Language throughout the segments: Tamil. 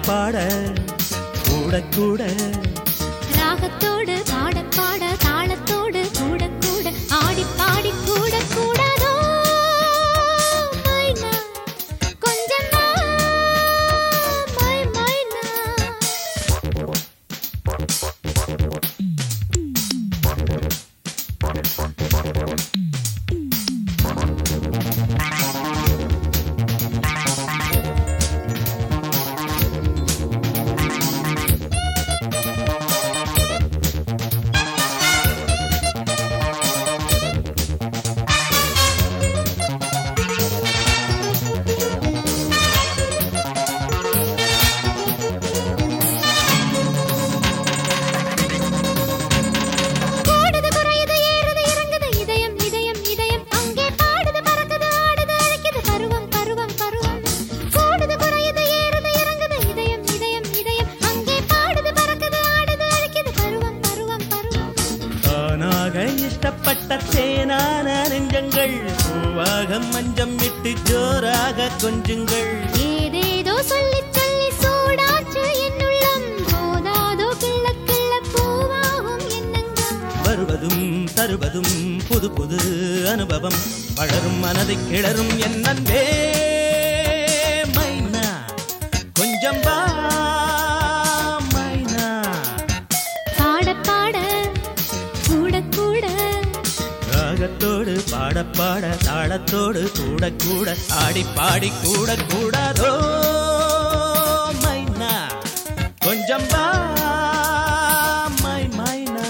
பாட கூட கூட ராகத்தோடு பாட பாட தாளத்தோடு கூட கூட ஆடி பாடி கூட கூடாதோ மைனா கொஞ்சம் மை மைனா கூடுது குறையுது ஏறுது இறங்குது இதயம் இதயம் இதயம் அங்கே பாடுது பறக்குது ஆடுது அழைக்குது பருவம் பருவம் பருவம் கூடுது குறையுது ஏறுது இறங்குது இதயம் இதயம் இதயம் அங்கே பாடுது பறக்குது ஆடுது அழைக்குது பருவம் பருவம் பருவம் தானாக இஷ்டப்பட்ட தேனான நெஞ்சங்கள் பூவாக மஞ்சம் விட்டு ஜோராக கொஞ்சுங்கள் ஏதேதோ சொல்லிச் சொல்லி சூடாச்சு என்னுள்ளம் போதாதோ கிள்ள கிள்ள பூவாகும் எண்ணங்கள் வருவதும் தருவதும் புது புது அனுபவம் வளரும் மனதை கிளறும் என் நன்பே மைனா கொஞ்சம் வா மைனா பாட பாட கூட கூட ராகத்தோடு பாட பாட தாளத்தோடு கூட கூட ஆடி பாடி கூட கூடாதோ மைனா கொஞ்சம் வா மை மைனா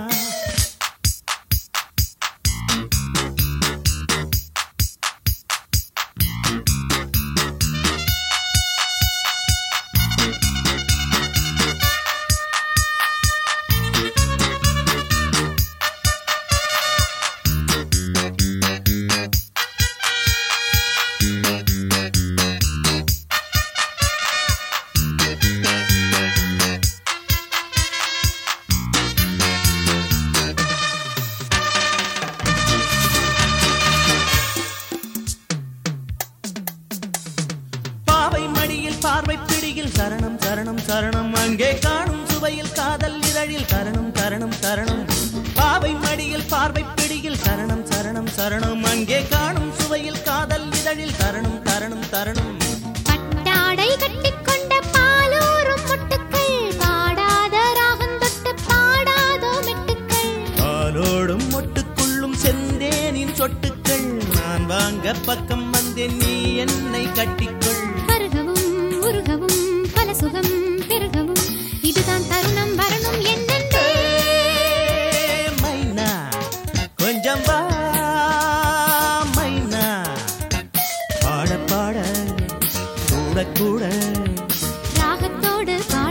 பாவை மடியில் பார்வை பிடியில் சரணம் சரணம் சரணம் அங்கே காணும் சுவையில் காதல் இதழில் தரணம் தரணம் தரணம் பாவை மடியில் பார்வை பிடியில் சரணம் சரணம் சரணம் அங்கே காணும் சுவையில் காதல் இதழில் தரணம் தரணம் தரணம் பட்டாடை கட்டிக்கொண்ட பாலூரும் மொட்டுக்கள் பாடாத ராகம் தொட்டு பாடாதோ மெட்டுக்கள் பாலோடும் மொட்டுக்குள்ளும் செந்தேனின் சொட்டுக்கள் நான் வாங்க பக்கம் வந்தேன் நீ என்னை கட்டிக்கொள் பருகவும் உருகவும் பல சுகம் பெருகவும் இதுதான் தருணம் வரணும் என்னென்றே மைனா கொஞ்சம் வா மைனா பாட பாட கூட கூட ராகத்தோடு பாட